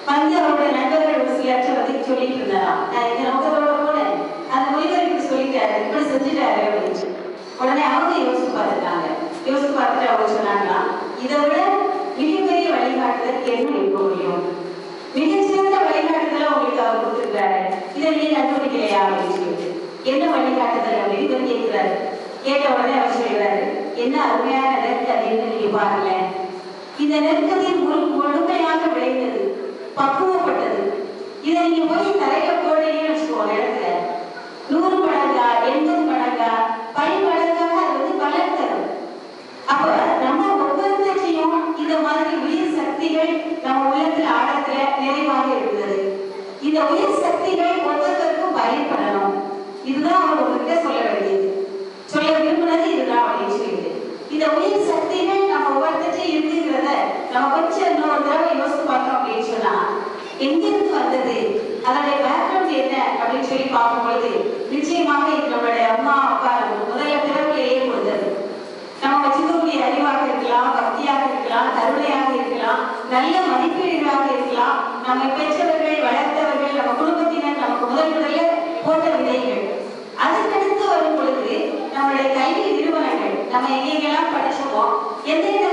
வந்து அவருடைய நண்பர்கள் ஒரு சிலர்கிட்ட வந்து சொல்லிட்டு இருந்தாராம் நான் இந்த நோக்கத்தோட போனேன் அந்த முனிவர் இப்படி சொல்லிட்டாரு இப்படி செஞ்சுட்டாரு அப்படின்னு உடனே அவங்க யோசிச்சு பார்த்துட்டாங்க யோசிச்சு பார்த்துட்டு அவங்க சொன்னாங்களாம் இதை விட மிகப்பெரிய வழிகாட்டுதல் என்ன இருக்க முடியும் மிகச்சிறந்த வழிகாட்டுதலை உங்களுக்கு அவர் கொடுத்துருக்காரு இதை நீங்க கண்டுபிடிக்கலையா அப்படின்னு சொல்லிட்டு என்ன வழிகாட்டுதல் அப்படின்னு இவர் கேட்கிறாரு கேட்ட உடனே அவர் சொல்றாரு என்ன அருமையான நெருக்கதின்னு நீங்க பாருங்களேன் இந்த நெருக்கதின் முழு முழுமையாக விளைந்தது பக்குவப்பட்டது இதை நீங்க போய் தரையில போடுறீங்கன்னு வச்சுக்கோங்க இடத்துல நூறு மடங்கா எண்பது மடங்கா பல மடங்காக அது வந்து பலன் தரும் அப்ப நம்ம ஒவ்வொருத்தையும் இந்த மாதிரி உயிர் சக்திகள் நம்ம உள்ளத்துல ஆழத்துல நிறைவாக இருக்கிறது இந்த உயிர் சக்திகள் ஒவ்வொருத்தருக்கும் பயன்படணும் இதுதான் அவர் உங்ககிட்ட சொல்ல வேண்டியது சொல்ல விரும்புனது இதுதான் அப்படின்னு சொல்லிட்டு இந்த உயிர் சக்திகள் நம்ம ஒவ்வொருத்தையும் இருக்குங்கிறத நம்ம கொஞ்சம் இன்னொரு தடவை யோசித்து பார்த்தோம் அப்படின்னு சொன்னா எங்கிருந்து வந்தது அதனுடைய பேக்ரவுண்ட் என்ன அப்படின்னு சொல்லி பார்க்கும்பொழுது நிச்சயமாக இது நம்மளுடைய அம்மா அப்பா நமக்கு முதல்ல பிறவிலேயே கொடுத்தது நம்ம வச்சிருக்கக்கூடிய அறிவாக இருக்கலாம் பக்தியாக இருக்கலாம் கருணையாக இருக்கலாம் நல்ல மதிப்பீடுகளாக இருக்கலாம் நம்மை பெற்றவர்கள் வளர்த்தவர்கள் நம்ம குடும்பத்தினர் நமக்கு முதல் முதல்ல போட்ட விதைகள் அதுக்கடுத்து வரும் பொழுது நம்மளுடைய கல்வி நிறுவனங்கள் நம்ம எங்கெங்கெல்லாம் படிச்சோமோ எந்தெந்த